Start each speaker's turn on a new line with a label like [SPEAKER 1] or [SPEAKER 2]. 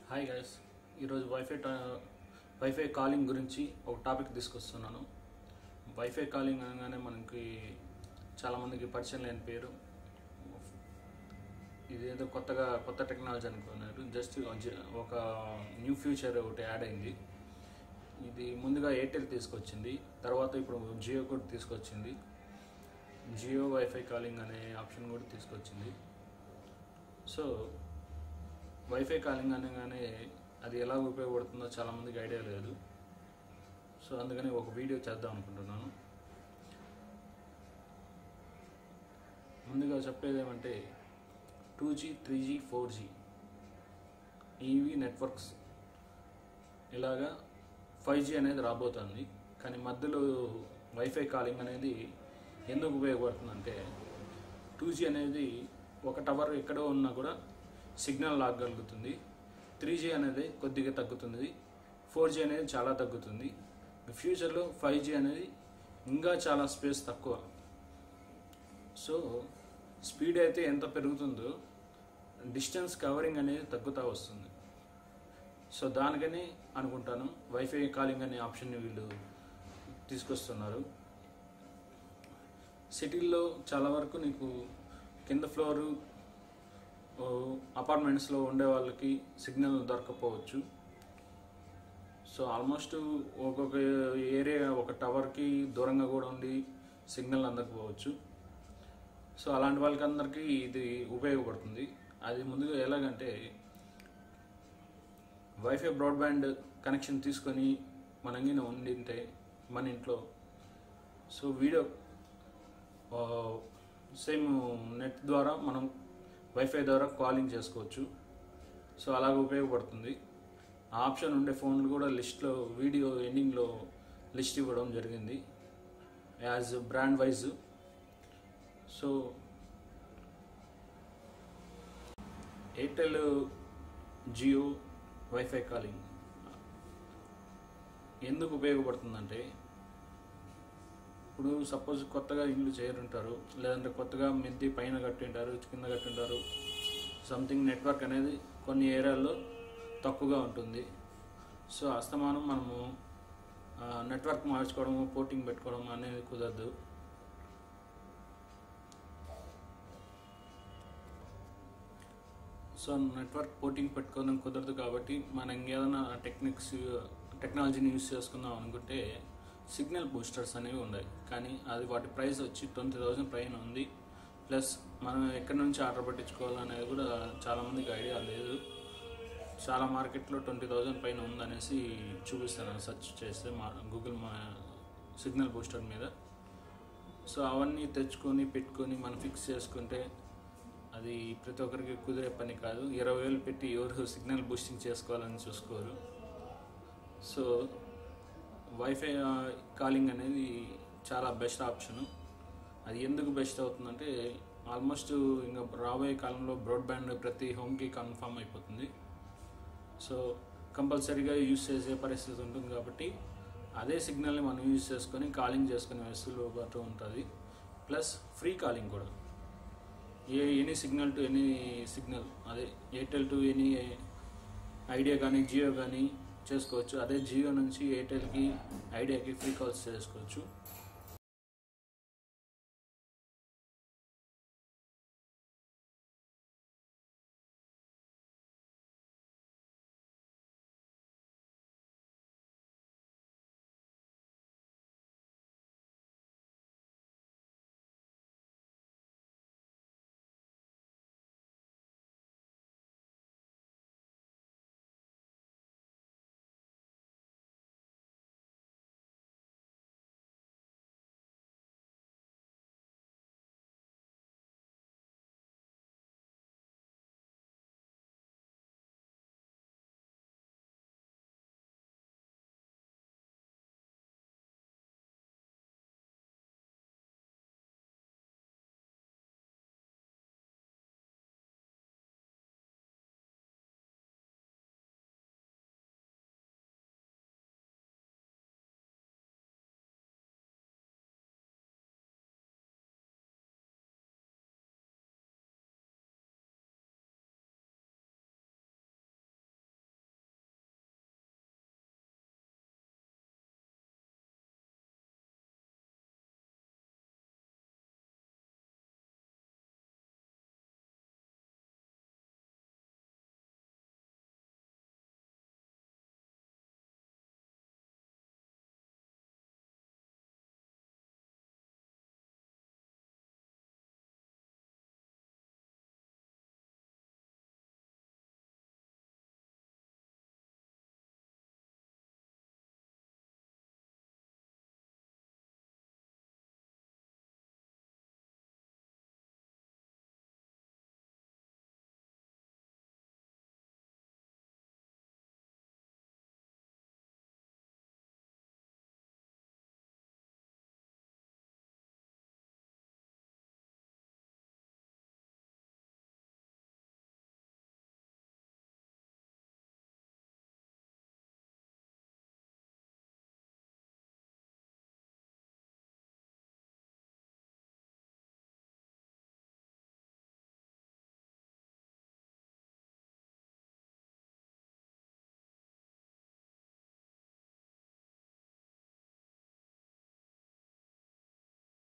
[SPEAKER 1] hi guys ఈరోజు wifi టా- wifi calling గురించి ఒక టాపిక్ తీసుకొస్తున్నాను వైఫై కాలింగ్ అనగానే మనకి చాలామందికి పరిచయం లేని పేరు ఇదేదో కొత్తగా కొత్త టెక్నాలజీ అనుకున్నారు జస్ట్ ఒక న్యూ ఫ్యూచర్ ఒకటి యాడ్ అయింది ఇది ముందుగా ఎయిర్టెల్ తీసుకొచ్చింది తర్వాత ఇప్పుడు జియో కూడా తీసుకొచ్చింది జియో వైఫై కాలింగ్ అనే ఆప్షన్ కూడా తీసుకొచ్చింది సో వైఫై కాలింగ్ అనగానే అది ఎలా ఉపయోగపడుతుందో చాలామందికి ఐడియా లేదు సో అందుకని ఒక వీడియో చేద్దాం అనుకుంటున్నాను ముందుగా చెప్పేది ఏమంటే two G three G four G EV networks ఇలాగా ఫైవ్ జీ అనేది రాబోతుంది కానీ మధ్యలో వైఫై కాలింగ్ అనేది ఎందుకు ఉపయోగపడుతుందంటే టూ జీ అనేది ఒక టవర్ ఎక్కడో ఉన్నా కూడా సిగ్నల్ లాగలుగుతుంది త్రీ జీ అనేది కొద్దిగా తగ్గుతుంది ఫోర్ జీ అనేది చాలా తగ్గుతుంది ఫ్యూచర్లో ఫైవ్ జీ అనేది ఇంకా చాలా స్పేస్ తక్కువ సో స్పీడ్ అయితే ఎంత పెరుగుతుందో డిస్టెన్స్ కవరింగ్ అనేది తగ్గుతూ వస్తుంది సో దానికని అనుకుంటాను వైఫై కాలింగ్ అనే ఆప్షన్ని వీళ్ళు తీసుకొస్తున్నారు సిటీల్లో చాలా వరకు నీకు కింద ఫ్లోరు అపార్ట్మెంట్స్లో ఉండే వాళ్ళకి సిగ్నల్ దొరకపోవచ్చు సో ఆల్మోస్ట్ ఒక్కొక్క ఏరియా ఒక టవర్కి దూరంగా కూడా ఉండి సిగ్నల్ అందకపోవచ్చు సో అలాంటి వాళ్ళకి అందరికీ ఇది ఉపయోగపడుతుంది అది ముందుగా ఎలాగంటే వైఫై బ్రాడ్బ్యాండ్ కనెక్షన్ తీసుకొని మనంగిన ఉండింటే మన ఇంట్లో సో వీడియో సేమ్ నెట్ ద్వారా మనం వైఫై ద్వారా కాలింగ్ చేసుకోవచ్చు సో అలాగ ఉపయోగపడుతుంది ఆ ఆప్షన్ ఉండే ఫోన్లు కూడా లిస్ట్లో వీడియో ఎండింగ్లో లిస్ట్ ఇవ్వడం జరిగింది as brand wise so Airtel Jio wifi calling ఎందుకు ఉపయోగపడుతుందంటే ఇప్పుడు సపోజ్ కొత్తగా ఇల్లు చేరుంటారు లేదంటే కొత్తగా మిద్ది పైన కట్టింటారు కింద కట్టింటారు సంథింగ్ నెట్వర్క్ అనేది కొన్ని ఏరియాల్లో తక్కువగా ఉంటుంది సో అస్తమానం మనము నెట్వర్క్ మార్చుకోవడము పోర్టింగ్ పెట్టుకోవడం అనేది కుదరదు సో నెట్వర్క్ పోర్టింగ్ పెట్టుకోవడం కుదరదు కాబట్టి మనం ఇంకేదైనా టెక్నిక్స్ టెక్నాలజీని యూస్ చేసుకుందాం అనుకుంటే సిగ్నల్ బూస్టర్స్ అనేవి ఉన్నాయి కానీ అది వాటి ప్రైస్ వచ్చి ట్వంటీ థౌజండ్ పైన ఉంది ప్లస్ మనం ఎక్కడి నుంచి ఆర్డర్ పెట్టించుకోవాలనేది కూడా చాలామందికి ఐడియా లేదు చాలా మార్కెట్లో ట్వంటీ థౌజండ్ పైన ఉందనేసి చూపిస్తాను సెర్చ్ చేస్తే మా గూగుల్ మా సిగ్నల్ బూస్టర్ మీద సో అవన్నీ తెచ్చుకొని పెట్టుకొని మనం ఫిక్స్ చేసుకుంటే అది ప్రతి ఒక్కరికి కుదిరే పని కాదు ఇరవై వేలు పెట్టి ఎవరు సిగ్నల్ బూస్టింగ్ చేసుకోవాలని చూసుకోరు సో వైఫై కాలింగ్ అనేది చాలా బెస్ట్ ఆప్షను అది ఎందుకు బెస్ట్ అవుతుందంటే ఆల్మోస్ట్ ఇంకా రాబోయే కాలంలో బ్రాడ్బ్యాండ్ ప్రతి హోమ్కి కన్ఫామ్ అయిపోతుంది సో కంపల్సరీగా యూజ్ చేసే పరిస్థితి ఉంటుంది కాబట్టి అదే సిగ్నల్ని మనం యూజ్ చేసుకొని కాలింగ్ చేసుకునే వెసులుబాటు ఉంటుంది ప్లస్ ఫ్రీ కాలింగ్ కూడా a any signal to any signal అదే ఎయిర్టెల్ టు ఎనీ ఐడియా కానీ జియో కానీ చేసుకోవచ్చు అదే జియో నుంచి ఎయిర్టెల్కి ఐడియాకి ఫ్రీ కాల్స్ చేసుకోవచ్చు